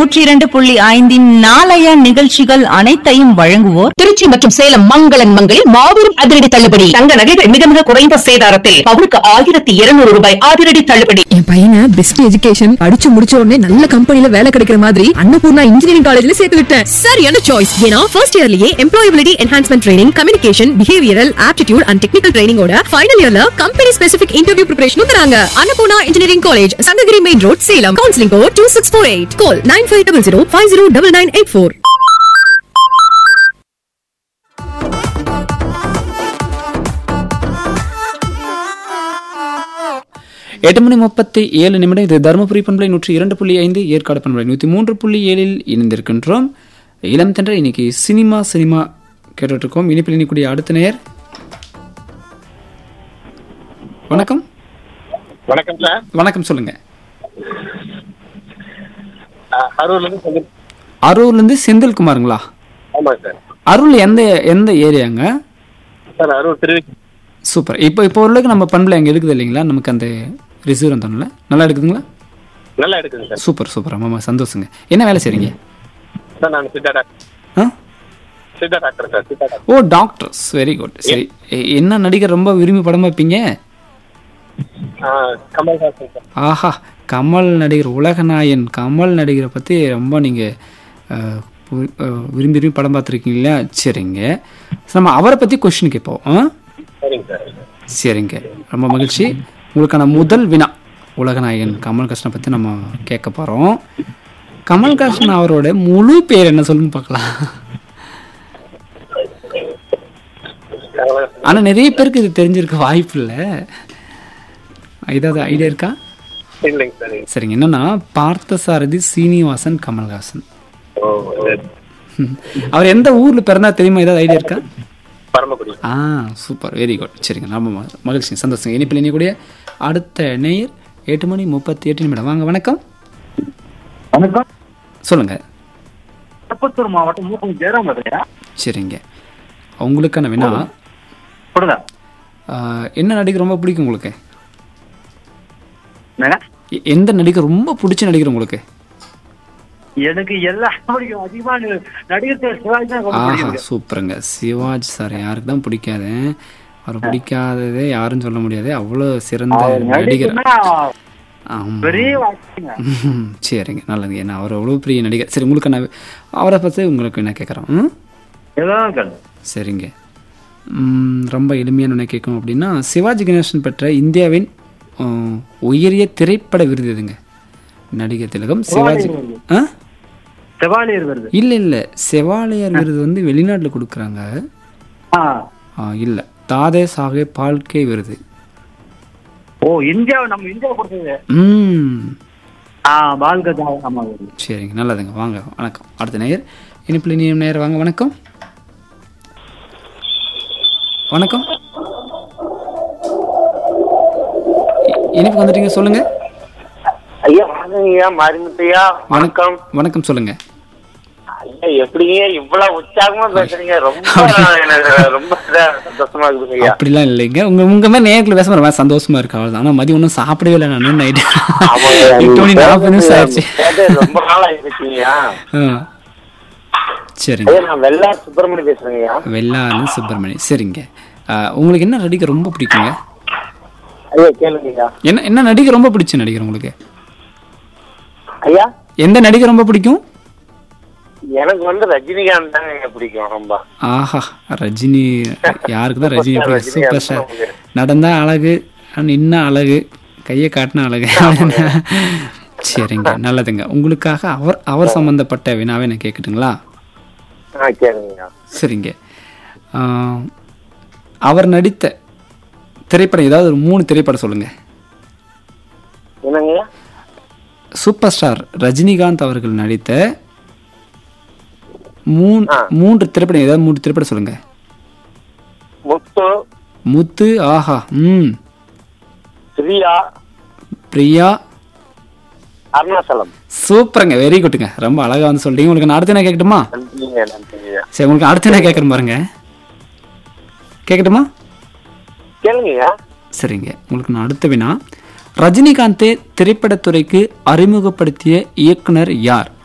நூற்றி இரண்டு புள்ளி ஐந்தின் நாளைய நிகழ்ச்சிகள் அனைத்தையும் வழங்குவோர் திருச்சி மற்றும் சேலம் மங்களன் மங்களில் மாபெரும் அதிரடி தள்ளுபடி தங்க நகைகள் மிக மிக குறைந்த சேதாரத்தில் பவுனுக்கு ஆயிரத்தி இருநூறு ரூபாய் அதிரடி தள்ளுபடி என் பையனை பெஸ்ட் எஜுகேஷன் படிச்சு முடிச்ச உடனே நல்ல கம்பெனில வேலை கிடைக்கிற மாதிரி அன்னபூர்ணா இன்ஜினியரிங் காலேஜ்ல சேர்த்து விட்டேன் சரியான சாய்ஸ் ஏன்னா ஃபர்ஸ்ட் இயர்லயே employability enhancement training communication behavioural aptitude and technical ட்ரைனிங்கோட ஃபைனல் இயர்ல கம்பெனி ஸ்பெசிபிக் இன்டர்வியூ ப்ரிப்பரேஷனும் தராங்க Annapoorna engineering college Sankagiri main road Salem counselling code two six four eight call nine five double zero five zero double nine eight four எட்டு மணி முப்பத்தி ஏழு நிமிடம் இது தருமபுரி பண்பலை நூற்றி இரண்டு புள்ளி ஐந்து ஏற்காடு பண்பலை நூற்றி மூன்று புள்ளி ஏழில் இணைந்திருக்கின்றோம் இளம் தென்ற இன்னைக்கு சினிமா சினிமா கேட்டுட்டு இருக்கோம் இனிப்பில் இனிக்கூடிய அடுத்த நேயர் வணக்கம் வணக்கம் சார் வணக்கம் சொல்லுங்க அஹ், அரூர்ல இருந்து செந்தில் அரூர்ல இருந்து செந்தில்குமாருங்களா ஆமாம் சார் அருள் எந்த எந்த ஏரியாங்க சார் அரூர் திருச்சி சூப்பர் இப்போ இப்போ ஓரளவுக்கு நம்ம பண்பலை அங்கே எடுக்குது இல்லைங்களா நமக்கு அந்த ரிசீவர் வந்தோம்ல நல்லா எடுக்குதுங்களா நல்லா எடுக்குது சார் சூப்பர் சூப்பர் ஆமாம் சந்தோஷங்க என்ன வேலை செய்றீங்க சார் நான் சித்தா டாக்டர் ஆ Siddha doctor sir Siddha doctor ஓ டாக்டர்ஸ் வெரி குட் சரி எ- என்ன நடிகர் ரொம்ப விரும்பி படம் பார்ப்பீங்க ஆஹ், கமல்ஹாசன் சார் ஆஹா கமல் நடிகர் உலகநாயன் கமல் நடிகரை பற்றி ரொம்ப நீங்கள் விரும்பி விரும்பி படம் பார்த்துருக்கீங்களா சரிங்க சரி, நம்ம அவரை பற்றி கொஷின் கேட்போம் ஆ சரிங்க சார் சரிங்க ரொம்ப மகிழ்ச்சி உங்களுக்கான முதல் வினா உலகநாயகன் கமல்ஹாசனை பற்றி நம்ம கேட்க போகிறோம் கமல்ஹாசன் அவரோட முழு பேர் என்ன சொல்லுன்னு பார்க்கலாம் கமல்ஹாசன். ஆனால் நிறைய பேருக்கு இது தெரிஞ்சிருக்க வாய்ப்பு இல்லை ஏதாவது ஐடியா இருக்கா இல்லைங்க சார் சரிங்க என்னன்னா பார்த்தசாரதி சீனிவாசன் கமல்ஹாசன் ஓ சரி ம். அவர் எந்த ஊர்ல பிறந்தா தெரியுமா ஏதாவது ஐடியா இருக்கா பரமக்குடி ஆ சூப்பர் வெரி குட் சரிங்க ரொம்ப ம- மகிழ்ச்சி சந்தோஷம் இனிப்பில் இணையக்கூடிய அடுத்த நேயர் எட்டு மணி முப்பத்தி எட்டு நிமிடம் வாங்க வணக்கம் வணக்கம் சொல்லுங்க திருப்பத்தூர் மாவட்டம் மூக்கம் ஜெயராம் இல்லையா சரிங்க உங்களுக்கான வினா கொடுங்க ஆ, என்ன நடிகர் ரொம்ப பிடிக்கும் உங்களுக்கு என்னங்க? எ- எந்த நடிகர் ரொம்ப பிடிச்ச நடிகர் உங்களுக்கு எனக்கு எல்லாம் பிடிக்கும் அதிகமா நடிகர் திரு சிவாஜி தான் ரொம்ப ஆஹா பிடிக்கும் சூப்பருங்க சிவாஜி சார் யாருக்கு தான் பிடிக்காது அவர் பிடிக்காததே யாரும் சொல்ல முடியாது அவ்வளோ சிறந்த நடிகர் நடிகர்னா ஆமா பெரிய வாழ்க்கைங்க ம், சரிங்க நல்லது ஏன்னா அவர் அவ்வளோ பெரிய நடிகர் சரி உங்களுக்கு நான் அவரை பற்றி உங்களுக்கு என்ன கேட்குறோம் ம்? ஏதாவது கேளு. சரிங்க ம், ரொம்ப எளிமையான என்ன கேட்கும் அப்படின்னா சிவாஜி கணேசன் பெற்ற இந்தியாவின் ஆ, உயரிய திரைப்பட விருது எதுங்க நடிகர் திலகம் சிவாஜி ஆ செவாலியர் வருது இல்லை இல்லை செவாலியர் விருது வந்து வெளிநாட்டில் கொடுக்குறாங்க ஆ. ஆ, இல்லை தாதே சாஹே பால்கே விருது ஓ இந்தியா நம்ம இந்தியா கொடுத்தது ம் ஆ பால்கதா ஆமா வருது சரிங்க நல்லதுங்க வாங்க வணக்கம் அடுத்த நேயர் இனிப்பில் நீ நேயர் வாங்க வணக்கம் வணக்கம் இ- இனிப்புக்கு வந்துட்டீங்க சொல்லுங்க ஐயா வணக்கங்கய்யா மாரிமுத்தையா வணக்கம் வணக்கம் சொல்லுங்க ஐயா எப்படிங்க இவ்வளவு உற்சாகமா பேசுறீங்க ரொம்ப எனக்கு ரொம்ப இதா சந்தோஷமா இருக்குதுங்க ஐயா அப்படிலாம் இல்லைங்க உங்க உங்க மாதிரி நேரத்தில் பேச ரொம்ப சந்தோஷமா இருக்கு அவ்வளோதான் ஆனால் மதியம் ஒன்றும் சாப்பிடவே இல்லை நான் நைட்டு ஆமாங்க, எட்டு மணி நாற்பது நிமிஷம் ஆயிடுச்சு கேட்டு ரொம்ப நாள் ஆயிடுச்சுங்கய்யா ஆ சரிங்க ஐயா நான் வெள்ளார் சுப்பிரமணி பேசுறேங்கய்யா வெள்ளாறு சுப்பிரமணி சரிங்க ஆ, உங்களுக்கு என்ன நடிகர் ரொம்ப பிடிக்குங்க ஐயா கேளுங்கய்யா என்ன என்ன நடிகர் ரொம்ப பிடிச்ச நடிகர் உங்களுக்கு ஐயா எந்த நடிகர் ரொம்ப பிடிக்கும் எனக்கு வந்து ரஜினிகாந்த் தாங்க ஐயா பிடிக்கும் ரொம்ப ஆஹா ரஜினி யாருக்கு தான் ரஜினி பிடிக்கும் ரஜினிகாந்த் சூப்பர் தான் ஸ்டார் உங்களுக்கு. நடந்தா அழகு நின்னா அழகு கையை காட்டினா அழகு சரிங்க நல்லதுங்க உங்களுக்காக அவர் அவர் சம்பந்தப்பட்ட வினாவை நான் கேட்கட்டுங்களா ஆ கேளுங்கய்யா சரிங்க ஆ, அவர் நடித்த திரைப்படம் ஏதாவது ஒரு மூணு திரைப்படம் சொல்லுங்க என்னங்கய்யா சூப்பர் ஸ்டார் ரஜினிகாந்த் அவர்கள் நடித்த மூணு மூன்று திரைப்படம் ஏதாவது மூன்று திரைப்படம் சொல்லுங்க முத்து முத்து ஆஹா ம் பிரியா பிரியா அருணாச்சலம் சூப்பருங்க வெரி குட்டுங்க ரொம்ப அழகா வந்து சொல்றீங்க உங்களுக்கு நான் அடுத்து என்ன கேட்கட்டுமா நன்றிங்க நன்றிங்கய்யா சரி உங்களுக்கு அடுத்து என்ன கேட்குறேன் பாருங்க கேட்கட்டுமா கேளுங்கய்யா சரிங்க உங்களுக்கு நான் அடுத்த வினா ரஜினிகாந்தை திரைப்படத்துறைக்கு அறிமுகப்படுத்திய இயக்குனர் யார்